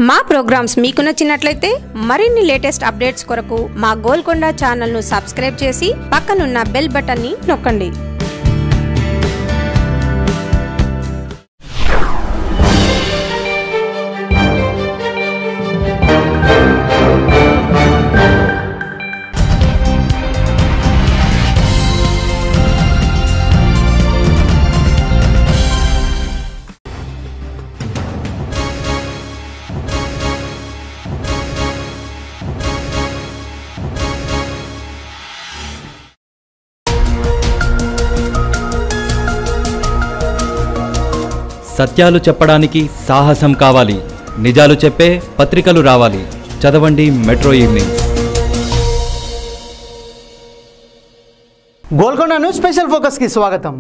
మా ప్రోగ్రామ్స్ మీకు నచ్చినట్లయితే మరిన్ని లేటెస్ట్ అప్డేట్స్ కొరకు మా గోల్కొండ ఛానల్ను సబ్స్క్రైబ్ చేసి పక్కనున్న బెల్ బటన్ని నొక్కండి సత్యాలు చెప్పడానికి సాహసం కావాలి నిజాలు చెప్పే పత్రికలు రావాలి చదవండి metro evening Golconda news special ఫోకస్కి స్వాగతం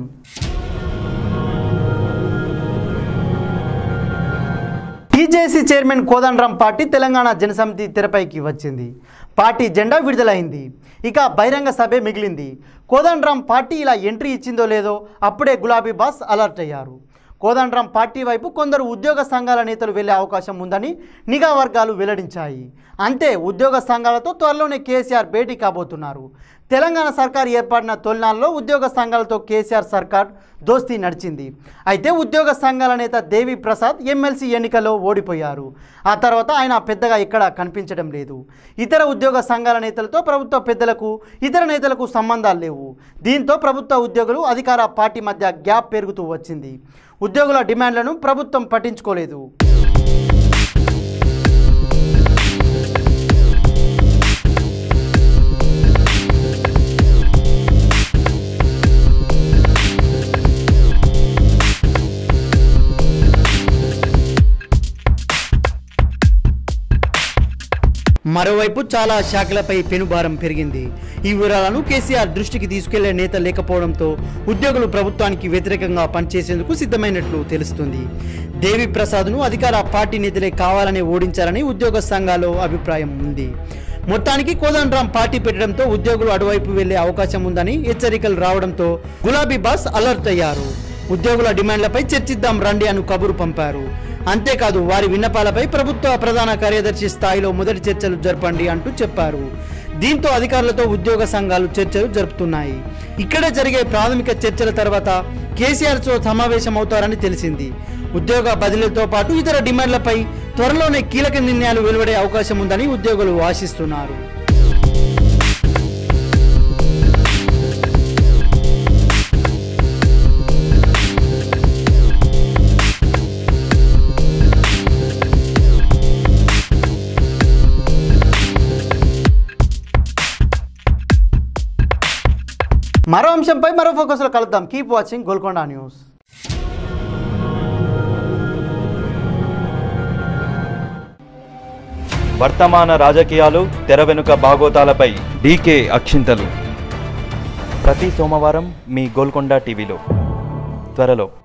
TJC chairman Kodandaram party Telangana Janasamithi తెరపైకి వచ్చింది పార్టీ జెండా విడుదలైంది ఇక బహిరంగ సభే మిగిలింది కోదండరాం పార్టీ ఇలా ఎంట్రీ ఇచ్చిందో లేదో అప్పుడే గులాబీ బాస్ అలర్ట్ అయ్యారు కోదండరాం పార్టీ వైపు కొందరు ఉద్యోగ సంఘాల నేతలు వెళ్లే అవకాశం ఉందని నిఘా వర్గాలు వెల్లడించాయి అంతే ఉద్యోగ సంఘాలతో త్వరలోనే కేసీఆర్ భేటీ కాబోతున్నారు తెలంగాణ సర్కార్ ఏర్పడిన తొలినాళ్ళలో ఉద్యోగ సంఘాలతో కేసీఆర్ సర్కార్ దోస్తీ నడిచింది అయితే ఉద్యోగ సంఘాల నేత దేవి ప్రసాద్ ఎమ్మెల్సీ ఎన్నికల్లో ఓడిపోయారు ఆ తర్వాత ఆయన పెద్దగా ఎక్కడ కనిపించడం లేదు ఇతర ఉద్యోగ సంఘాల నేతలతో ప్రభుత్వ పెద్దలకు ఇతర నేతలకు సంబంధాలు లేవు దీంతో ప్రభుత్వ ఉద్యోగులు అధికార పార్టీ మధ్య గ్యాప్ పెరుగుతూ వచ్చింది ఉద్యోగుల డిమాండ్లను ప్రభుత్వం పట్టించుకోలేదు మరోవైపు చాలా శాఖలపై పెనుభారం పెరిగింది ఈ వివరాలను కేసీఆర్ దృష్టికి తీసుకెళ్లే నేత లేకపోవడంతో ఉద్యోగులు ప్రభుత్వానికి వ్యతిరేకంగా పనిచేసేందుకు సిద్ధమైనట్లు తెలుస్తుంది దేవి ప్రసాద్ను అధికార పార్టీ నేతలే కావాలని ఓడించారని ఉద్యోగ సంఘాల్లో అభిప్రాయం ఉంది మొత్తానికి కోదండరాం పార్టీ పెట్టడంతో ఉద్యోగులు అటువైపు వెళ్లే అవకాశం ఉందని హెచ్చరికలు రావడంతో గులాబీ బాస్ అలర్ట్ అయ్యారు ఉద్యోగుల డిమాండ్లపై చర్చిద్దాం రండి అను కబురు పంపారు అంతేకాదు వారి విన్నపాలపై ప్రభుత్వ ప్రధాన కార్యదర్శి స్థాయిలో మొదటి చర్చలు జరపండి అంటూ చెప్పారు దీంతో అధికారులతో ఉద్యోగ సంఘాలు చర్చలు జరుపుతున్నాయి ఇక్కడే జరిగే ప్రాథమిక చర్చల తర్వాత కేసీఆర్తో సమావేశం అవుతారని తెలిసింది ఉద్యోగ బదిలీతో పాటు ఇతర డిమాండ్లపై త్వరలోనే కీలక నిర్ణయాలు వెలువడే అవకాశం ఉందని ఉద్యోగులు ఆశిస్తున్నారు మరో అంశంపై మరో ఫోకస్లో కలుద్దాం కీప్ వాచింగ్ గోల్కొండ న్యూస్ వర్తమాన రాజకీయాలు తెర వెనుక బాగోతాలపై డీకే అక్షింతలు ప్రతి సోమవారం మీ గోల్కొండ టీవీలో త్వరలో